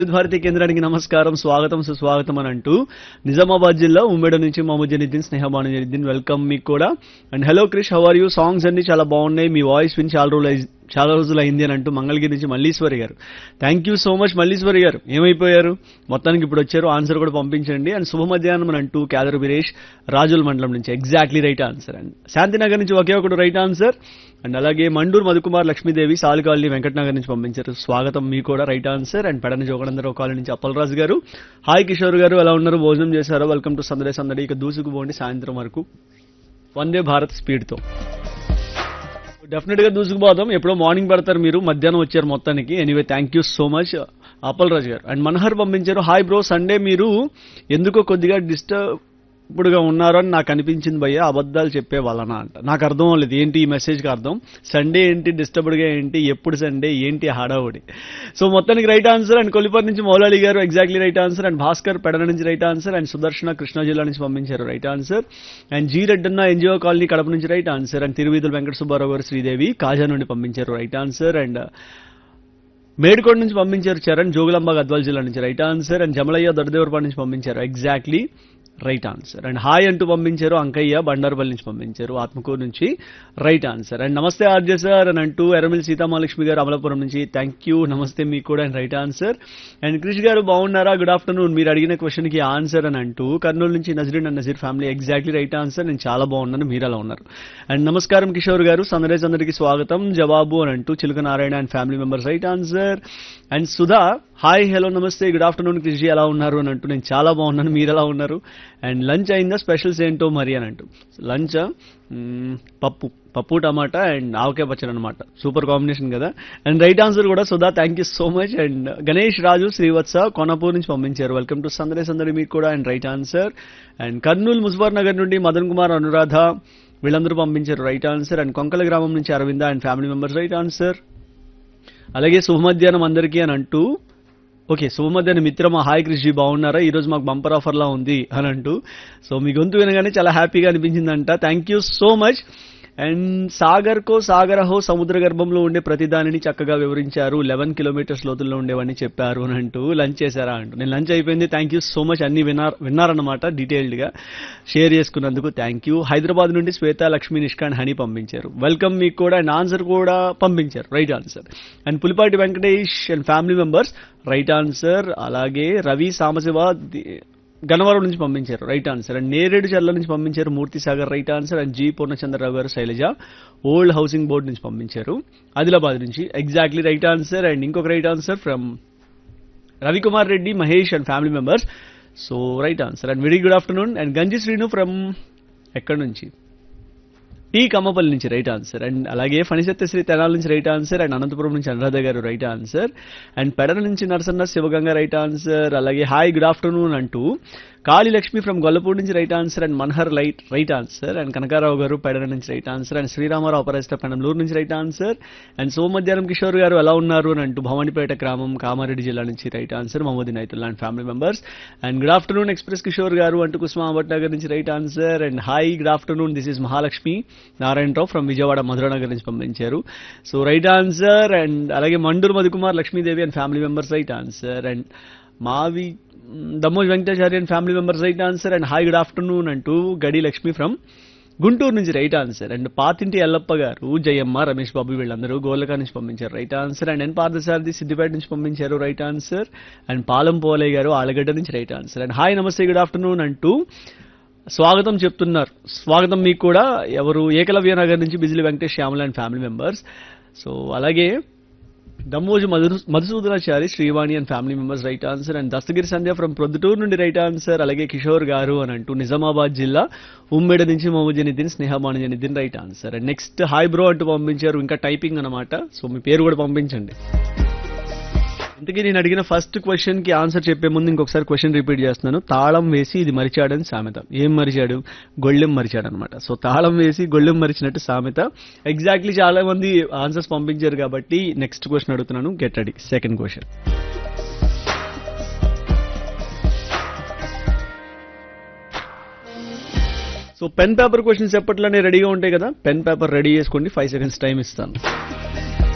భారతి కేంద్రానికి నమస్కారం స్వాగతం సుస్వాగతం అని అంటూ నిజామాబాద్ జిల్లా ఉమ్మడి నుంచి మహమ్మద్ జనిద్దీన్ స్నేహబాను జనిద్దీన్ వెల్కమ్ మీకు కూడా and hello Krish how are you songs అన్ని చాలా బాగున్నాయి మీ వాయిస్ విని చాలా రోజులు అయి- చాలా రోజులు అయింది అని అంటూ మంగళగిరి నుంచి మల్లీశ్వరి గారు thank you so much Malleswari గారు ఏమైపోయారు మొత్తానికి ఇప్పుడు వచ్చారు ఆన్సర్ కూడా పంపించండి అండ్ శుభ మధ్యాహ్నం అని అంటూ క్యాదర్ వీరేష్ రాజుల మండలం నుంచి exactly right answer and Shantinagar నుంచి ఒకే ఒకటి రైట్ ఆన్సర్ అండ్ అలాగే మండూరు మధుకుమార్ లక్ష్మీదేవి సాలుకాలనీ వెంకటనగర్ నుంచి పంపించారు స్వాగతం మీకు కూడా right answer and Pedana Joganandarao colony నుంచి అప్పలరాజు గారు హాయ్ కిషోర్ గారు ఎలా ఉన్నారు భోజనం చేశారు వెల్కమ్ టు సందడే సందడి ఇక దూసుకుపోండి సాయంత్రం వరకు వందే భారత్ స్పీడ్తో డెఫినెట్ గా దూసుకుపోదాం ఎప్పుడో మార్నింగ్ పడతారు మీరు మధ్యాహ్నం వచ్చారు మొత్తానికి anyway thank you so much Appal Raju గారు అండ్ మనహర్ పంపించారు హాయ్ బ్రో సండే మీరు ఎందుకో కొద్దిగా డిస్టర్బ్డ్ గా ఉన్నారు అని నాకు అనిపించింది భయ్య అబద్ధాలు చెప్పే వాళ్ళనా అంట నాకు అర్థం అవ్వలేదు ఏంటి ఈ మెసేజ్ కి అర్థం సండే ఏంటి డిస్టర్బ్డ్ గా ఏంటి ఎప్పుడు సండే ఏంటి హడావుడి సో మొత్తానికి రైట్ ఆన్సర్ అండ్ కొలిపర్ నుంచి మౌలాలి గారు exactly right answer and Bhaskar Pedana నుంచి right answer and Sudarshana Krishna జిల్లా నుంచి పంపించారు right answer and G Reddanna NGO colony Kadapa నుంచి right answer and Tiruveedhula Venkata Subbarao గారు శ్రీదేవి కాజా నుండి పంపించారు రైట్ ఆన్సర్ అండ్ మేడికోట నుంచి పంపించారు చరణ్ జోగులాంబ గద్వాల జిల్లా నుంచి right answer and Jamalaiah Doddadevarapadu నుంచి పంపించారు exactly right answer and hi అంటూ పంపించారు అంకయ్య బండారుపల్లి నుంచి పంపించారు ఆత్మకూరు నుంచి రైట్ ఆన్సర్ అండ్ నమస్తే ఆర్జే సార్ అని అంటూ ఎర్రమిల్ సీతామహాలక్ష్మి గారు అమలాపురం నుంచి థ్యాంక్ యూ నమస్తే మీకు కూడా and right answer and Krish గారు బాగున్నారా గుడ్ ఆఫ్టర్నూన్ మీరు అడిగిన క్వశ్చన్ కి ఆన్సర్ అని అంటూ కర్నూలు నుంచి Nazreen and Nazir family exactly right answer నేను చాలా బాగున్నాను మీరు అలా ఉన్నారు అండ్ నమస్కారం కిషోర్ గారు సందరేజ్ అందరికి స్వాగతం జవాబు అని అంటూ Chiluka Narayana and family members right answer and Sudha hi hello నమస్తే గుడ్ ఆఫ్టర్నూన్ కృషి ఎలా ఉన్నారు అని అంటూ నేను చాలా బాగున్నాను మీరు ఎలా ఉన్నారు అండ్ లంచ్ అయిందా స్పెషల్స్ ఏంటో మరి అని అంటూ లంచ్ పప్పు పప్పు టమాటా అండ్ ఆవకాయ పచ్చడి అనమాట సూపర్ కాంబినేషన్ కదా అండ్ రైట్ ఆన్సర్ కూడా Sudha thank you so much and Ganesh Raju Srivatsa Konapur నుంచి పంపించారు వెల్కమ్ టు సందడే సందడి మీకు కూడా and right answer and Kurnool Muzaffar Nagar నుండి మదన్ కుమార్ అనురాధ వీళ్ళందరూ పంపించారు రైట్ ఆన్సర్ అండ్ కొంకల గ్రామం నుంచి Aravinda and family members right answer అలాగే శుభ మధ్యాహ్నం అందరికీ అని అంటూ ఓకే శుభ మధ్యాహ్నం మిత్రమా హాయ్ కృషి బాగున్నారా ఈ రోజు మాకు బంపర్ ఆఫర్ లా ఉంది అని అంటూ సో మీ గొంతు వినగానే చాలా హ్యాపీగా అనిపించిందంట thank you so much and Sagar కో సాగర హో సముద్ర గర్భంలో ఉండే ప్రతి దానిని చక్కగా వివరించారు లెవెన్ కిలోమీటర్స్ లోతుల్లో ఉండేవని చెప్పారు అని అంటూ లంచ్ చేశారా అంటూ నేను లంచ్ అయిపోయింది థ్యాంక్ యూ సో మచ్ అన్ని విన్నారు విన్నారన్నమాట డీటెయిల్డ్ గా షేర్ చేసుకున్నందుకు థ్యాంక్ యూ హైదరాబాద్ నుండి శ్వేత లక్ష్మి నిష్కాంత్ హనీ పంపించారు వెల్కమ్ మీకు కూడా అండ్ ఆన్సర్ కూడా పంపించారు right answer and Pulipati Venkatesh and family members right answer అలాగే రవి సామశివ ది- గన్నవరం నుంచి పంపించారు రైట్ ఆన్సర్ అండ్ నేరేడు చర్ల నుంచి పంపించారు Murthy Sagar right answer and G Purnachandrarao గారు శైలజ ఓల్డ్ హౌసింగ్ బోర్డ్ నుంచి పంపించారు ఆదిలాబాద్ నుంచి ఎగ్జాక్ట్లీ రైట్ ఆన్సర్ అండ్ ఇంకొక right answer from Ravikumar Reddy Mahesh and family members so right answer and very good afternoon and Ganji Srinu from ఎక్కడి నుంచి టీ కమ్మపల్లి నుంచి రైట్ ఆన్సర్ అండ్ అలాగే ఫణిసత్యశ్రీ తెనాల నుంచి రైట్ ఆన్సర్ అండ్ అనంతపురం నుంచి అనురాధ గారు రైట్ ఆన్సర్ అండ్ పెడల నుంచి నరసన్న శివగంగ రైట్ ఆన్సర్ అలాగే హాయ్ గుడ్ ఆఫ్టర్నూన్ అంటూ కాళీ లక్ష్మి ఫ్రమ్ గొల్లపూడి నుంచి రైట్ ఆన్సర్ అండ్ మన్హర్ లైట్ రైట్ ఆన్సర్ అండ్ కనకారావు గారు పెడల నుంచి right answer and Sriramarao Aparajita Penamaluru నుంచి రైట్ ఆన్సర్ అండ్ సోమధ్యానం కిషోర్ గారు ఎలా ఉన్నారు అని అంటూ భవానీపేట గ్రామం కామారెడ్డి జిల్లా నుంచి right answer Mohammed Naitulla and family members and good afternoon express Kishore గారు అంటూ కుస్మాబాద్ నగర్ నుంచి right answer and hi good afternoon this is Mahalakshmi Narayanarao from Vijayawada Madhuranagar నుంచి పంపించారు సో రైట్ ఆన్సర్ అండ్ అలాగే Manduru Madhukumar Lakshmidevi and family members right answer and మావి Dammoj Venkatacharya and family members right answer and hi good afternoon అంటూ Gadi Lakshmi from Guntur నుంచి right answer and Pathinti Yellappa గారు జయమ్మ రమేష్ బాబు వీళ్ళందరూ గోలకా నుంచి పంపించారు right answer and N Parthasarathi Siddipet నుంచి పంపించారు right answer and Palam Polaiah గారు ఆలగడ్డ నుంచి రైట్ ఆన్సర్ అండ్ హాయ్ నమస్తే గుడ్ ఆఫ్టర్నూన్ అంటూ స్వాగతం చెప్తున్నారు స్వాగతం మీకు కూడా ఎవరు ఏకలవ్య నగర్ నుంచి Bijili Venkatesh Shyamala and family members so అలాగే Dammoju Madhu Madhusudanachari Srivani and family members right answer and Dastagiri Sandhya from Proddatur నుండి రైట్ ఆన్సర్ అలాగే కిషోర్ గారు అని అంటూ నిజామాబాద్ జిల్లా ఉమ్మేడ నుంచి మొహమ్మద్ జనిద్దీన్ స్నేహమాని Janiddin right answer and next hi bro అంటూ పంపించారు ఇంకా టైపింగ్ అనమాట సో మీ పేరు కూడా పంపించండి ఇంతకీ నేను అడిగిన ఫస్ట్ క్వశ్చన్ కి ఆన్సర్ చెప్పే ముందు ఇంకొకసారి క్వశ్చన్ రిపీట్ చేస్తున్నాను తాళం వేసి ఇది మరిచాడని సామెత ఏం మరిచాడు గొళ్ళెం మరిచాడు అనమాట సో తాళం వేసి గొళ్ళెం మరిచినట్టు సామెత ఎగ్జాక్ట్లీ చాలా మంది ఆన్సర్స్ పంపించారు కాబట్టి నెక్స్ట్ క్వశ్చన్ అడుగుతున్నాను get ready second question so pen paper questions ఎప్పట్లోనే రెడీగా ఉంటాయి కదా పెన్ పేపర్ రెడీ చేసుకోండి ఫైవ్ సెకండ్స్ టైం ఇస్తాను